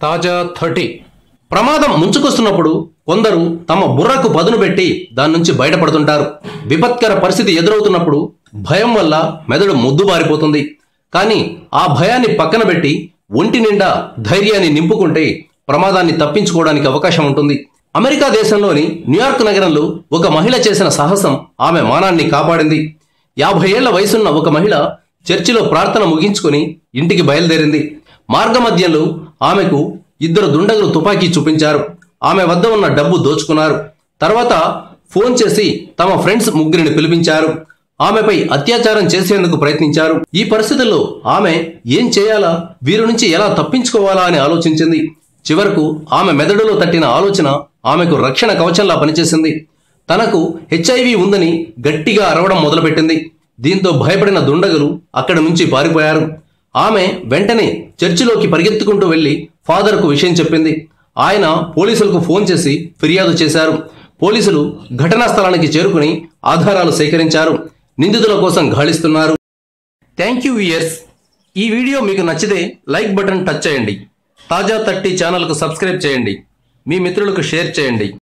తాజా థర్టీ ప్రమాదం ముంచుకొస్తున్నప్పుడు కొందరు తమ బుర్రకు పదును పెట్టి దాని నుంచి బయటపడుతుంటారు విపత్కర పరిస్థితి ఎదురవుతున్నప్పుడు భయం వల్ల మెదడు ముద్దుబారిపోతుంది కానీ ఆ భయాన్ని పక్కన పెట్టి ఒంటి నిండా ధైర్యాన్ని నింపుకుంటే ప్రమాదాన్ని తప్పించుకోవడానికి అవకాశం ఉంటుంది అమెరికా దేశంలోని న్యూయార్క్ నగరంలో ఒక మహిళ చేసిన సాహసం ఆమె మానాన్ని కాపాడింది యాభై ఏళ్ల వయసున్న ఒక మహిళ చర్చిలో ప్రార్థన ముగించుకొని ఇంటికి బయలుదేరింది మార్గమధ్యంలో ఆమెకు ఇద్దరు దుండగులు తుపాకీ చూపించారు ఆమె వద్ద ఉన్న డబ్బు దోచుకున్నారు తర్వాత ఫోన్ చేసి తమ ఫ్రెండ్స్ ముగ్గురిని పిలిపించారు ఆమెపై అత్యాచారం చేసేందుకు ప్రయత్నించారు ఈ పరిస్థితుల్లో ఆమె ఏం చేయాలా వీరి నుంచి ఎలా తప్పించుకోవాలా అని ఆలోచించింది చివరకు ఆమె మెదడులో తట్టిన ఆలోచన ఆమెకు రక్షణ కవచంలా పనిచేసింది తనకు హెచ్ఐవి ఉందని గట్టిగా అరవడం మొదలుపెట్టింది దీంతో భయపడిన దుండగులు అక్కడి నుంచి పారిపోయారు ఆమె వెంటనే చర్చిలోకి పరిగెత్తుకుంటూ వెళ్లి ఫాదర్కు విషయం చెప్పింది ఆయన పోలీసులకు ఫోన్ చేసి ఫిర్యాదు చేశారు పోలీసులు ఘటనా స్థలానికి చేరుకుని ఆధారాలు సేకరించారు నిందితుల కోసం గాలిస్తున్నారు థ్యాంక్ యూ ఇయర్స్ ఈ వీడియో మీకు నచ్చితే లైక్ బటన్ టచ్ చేయండి తాజా థర్టీ ఛానల్కు సబ్స్క్రైబ్ చేయండి మీ మిత్రులకు షేర్ చేయండి